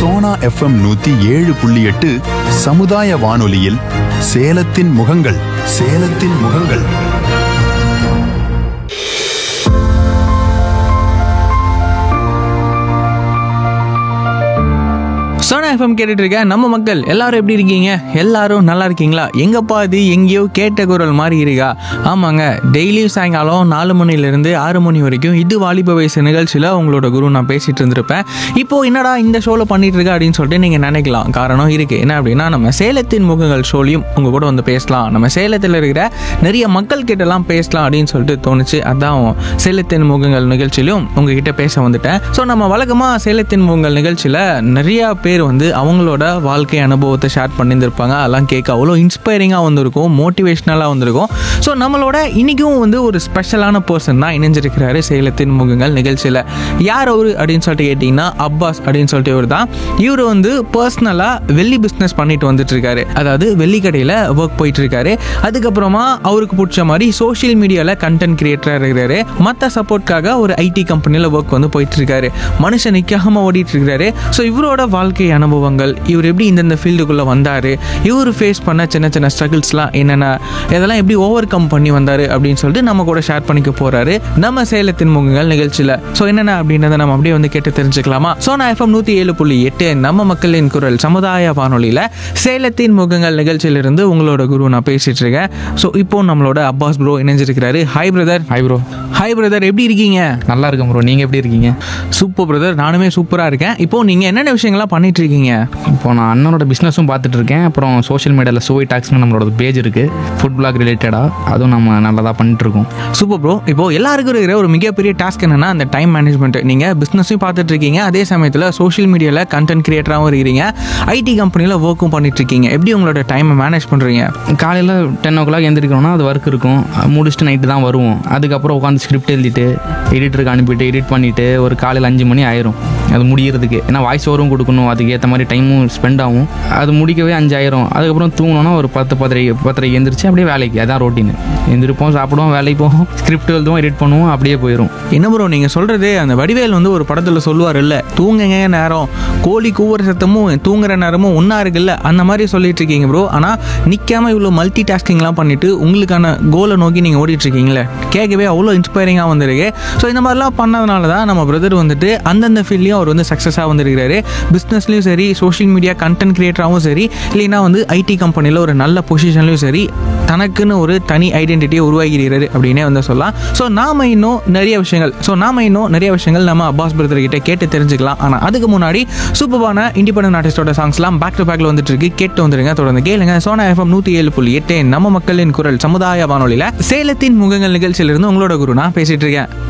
Sona FM நூத்தி ஏழு புள்ளி எட்டு சமுதாய வானொலியில் சேலத்தின் முகங்கள் சேலத்தின் முகங்கள் சோனா எஃப்எம் கேட்டுட்டு இருக்க நம்ம மக்கள் எல்லாரும் எப்படி இருக்கீங்க எல்லாரும் நல்லா இருக்கீங்களா எங்கப்பா இது எங்கேயோ கேட்ட குரல் மாதிரி இருக்கா ஆமாங்க டெய்லியும் சாயங்காலம் நாலு மணிலேருந்து ஆறு மணி வரைக்கும் இது வாலிப வயசு நிகழ்ச்சியில் உங்களோட குரு நான் பேசிட்டு இருந்திருப்பேன் இப்போ என்னடா இந்த ஷோவில் பண்ணிட்டு இருக்க அப்படின்னு சொல்லிட்டு நீங்கள் நினைக்கலாம் காரணம் இருக்கு என்ன அப்படின்னா நம்ம சேலத்தின் முகங்கள் ஷோலையும் உங்க கூட வந்து பேசலாம் நம்ம சேலத்தில் இருக்கிற நிறைய மக்கள் கிட்டலாம் பேசலாம் அப்படின்னு சொல்லிட்டு தோணுச்சு அதான் சேலத்தின் முகங்கள் நிகழ்ச்சியிலும் உங்ககிட்ட பேச வந்துட்டேன் ஸோ நம்ம வழக்கமாக சேலத்தின் முகங்கள் நிகழ்ச்சியில் நிறைய பேர் வந்து அவங்களோட வாழ்க்கை அனுபவத்தை ஷேர் பண்ணியிருந்திருப்பாங்க அதெல்லாம் கேட்க அவ்வளோ இன்ஸ்பைரிங்காக வந்திருக்கும் மோட்டிவேஷ்னலாக வந்திருக்கும் ஸோ நம்மளோட இன்றைக்கும் வந்து ஒரு ஸ்பெஷலான பர்சன் தான் இணைஞ்சிருக்கிறாரு சேலத்தின் முகங்கள் நிகழ்ச்சியில் யார் அவரு அப்படின்னு சொல்லிட்டு கேட்டிங்கன்னா அப்பாஸ் அப்படின்னு சொல்லிட்டு இவர் தான் இவர் வந்து பர்சனலாக வெள்ளி பிஸ்னஸ் பண்ணிட்டு வந்துட்டு இருக்காரு அதாவது வெள்ளி கடையில் ஒர்க் போயிட்டு இருக்காரு அதுக்கப்புறமா அவருக்கு பிடிச்ச மாதிரி சோஷியல் மீடியாவில் கண்டென்ட் கிரியேட்டராக இருக்கிறாரு மற்ற சப்போர்ட்காக ஒரு ஐடி கம்பெனியில் ஒர்க் வந்து போயிட்டு இருக்காரு மனுஷன் நிற்காம ஓடிட்டு இருக்காரு ஸோ இவரோட வாழ்க்கை அனுபவங்கள் இவர் எப்படி இந்தந்த ஃபீல்டுக்குள்ளே வந்தார் இவர் ஃபேஸ் பண்ண சின்ன சின்ன ஸ்ட்ரகிள்ஸ்லாம் என்னென்ன இதெல்லாம் எப்படி ஓவர் கம் பண்ணி வந்தார் அப்படின்னு சொல்லிட்டு நம்ம கூட ஷேர் பண்ணிக்க போகிறாரு நம்ம சேலத்தின் முகங்கள் நிகழ்ச்சியில் ஸோ என்னென்ன அப்படின்றத நம்ம அப்படியே வந்து கேட்டு தெரிஞ்சுக்கலாமா ஸோ நான் எஃப்எம் நூற்றி ஏழு புள்ளி எட்டு நம்ம மக்களின் குரல் சமுதாய வானொலியில் சேலத்தின் முகங்கள் நிகழ்ச்சியிலிருந்து உங்களோட குரு நான் பேசிட்டு இருக்கேன் ஸோ இப்போ நம்மளோட அப்பாஸ் ப்ரோ இணைஞ்சிருக்கிறாரு hi brother hi bro hi brother எப்படி இருக்கீங்க நல்லா இருக்கேன் ப்ரோ நீங்கள் எப்படி இருக்கீங்க சூப்பர் பிரதர் நானுமே சூப்பராக இருக்கேன் இப்போ நீங்கள் என்னென்ன விஷயங்கள்லாம் பண்ணிட்டு இருக்கீங்க இப்போ நான் அண்ணனோட பிஸ்னஸும் பார்த்துட்டு இருக்கேன் அப்புறம் சோஷியல் மீடியாவில் சோய் டாக்ஸ்னு நம்மளோட பேஜ் இருக்குது ஃபுட் பிளாக் ரிலேட்டடாக அதுவும் நம்ம நல்லதாக பண்ணிட்டு இருக்கோம் சூப்பர் ப்ரோ இப்போ எல்லாருக்கும் இருக்கிற ஒரு மிகப்பெரிய டாஸ்க் என்னன்னா அந்த டைம் மேனேஜ்மெண்ட் நீங்கள் பிஸ்னஸையும் பார்த்துட்டு இருக்கீங்க அதே சமயத்தில் சோஷியல் மீடியாவில் கண்டென்ட் கிரியேட்டராகவும் இருக்கிறீங்க ஐடி கம்பெனியில் ஒர்க்கும் பண்ணிட்டு இருக்கீங்க எப்படி உங்களோட டைமை மேனேஜ் பண்ணுறீங்க காலையில் டென் ஓ கிளாக் எழுந்திரிக்கிறோன்னா அது ஒர்க் இருக்கும் முடிச்சுட்டு நைட்டு தான் வருவோம் அதுக்கப்புறம் உட்காந்து ஸ்கிரிப்ட் எழுதிட்டு எடிட்டருக்கு அனுப்பிட்டு எடிட் பண்ணிவிட்டு ஒரு காலையில் அஞ்சு மணி ஆயிரும் அது முடியறதுக்கு ஏன்னா வாய்ஸ் ஓவரும் கொடுக்கணும் அதுக்கு ஏற்ற மாதிரி டைமும் ஸ்பெண்ட் ஆகும் அது முடிக்கவே அஞ்சாயிரம் அதுக்கப்புறம் தூங்கணும்னா ஒரு பத்து பத்தரை பத்தரை எந்திரிச்சு அப்படியே வேலைக்கு அதான் ரோட்டீன் எந்திரிப்போம் சாப்பிடுவோம் வேலைக்கு போவோம் ஸ்கிரிப்ட் எழுதுவோம் எடிட் பண்ணுவோம் அப்படியே போயிடும் என்ன ப்ரோ நீங்கள் சொல்கிறது அந்த வடிவேல் வந்து ஒரு படத்தில் சொல்லுவார் இல்லை தூங்குங்க நேரம் கோழி கூவுற சத்தமும் தூங்குற நேரமும் ஒன்றா இருக்குல்ல அந்த மாதிரி சொல்லிட்டு இருக்கீங்க ப்ரோ ஆனால் நிற்காம இவ்வளோ மல்டி டாஸ்கிங்லாம் பண்ணிட்டு உங்களுக்கான கோலை நோக்கி நீங்கள் ஓடிட்டு இருக்கீங்களே கேட்கவே அவ்வளோ இன்ஸ்பைரிங்காக வந்திருக்கு ஸோ இந்த மாதிரிலாம் பண்ணதுனால தான் நம்ம பிரதர் வந்துட்டு அந்தந்த ஃபீல்ட்லையும் அவர் வந்து சக்ஸஸாக வந்திருக்கிறாரு பிஸ்னஸ்லையும் சரி சோஷியல் மீடியா கண்டென்ட் கிரியேட்டராகவும் சரி இல்லைன்னா வந்து ஐடி கம்பெனியில் ஒரு நல்ல பொசிஷன்லையும் சரி தனக்குன்னு ஒரு தனி ஐடென்டிட்டியை உருவாகிறாரு அப்படின்னே வந்து சொல்லலாம் ஸோ நாம இன்னும் நிறைய விஷயங்கள் ஸோ நாம இன்னும் நிறைய விஷயங்கள் நம்ம அப்பாஸ் பிரதர் கிட்ட கேட்டு தெரிஞ்சுக்கலாம் ஆனால் அதுக்கு முன்னாடி சூப்பரான இண்டிபெண்டன்ட் ஆர்டிஸ்டோட சாங்ஸ்லாம் பேக் டு பேக்ல வந்துட்டு இருக்கு கேட்டு வந்துருங்க தொடர்ந்து கேளுங்க சோனா எஃப்எம் நூற்றி ஏழு புள்ளி எட்டு நம்ம மக்களின் குரல் சமுதாய வானொலியில் சேலத்தின் முகங்கள் நிகழ்ச்சியிலிருந்து உங்களோட குரு நான் பேசிட்டு இருக்கேன்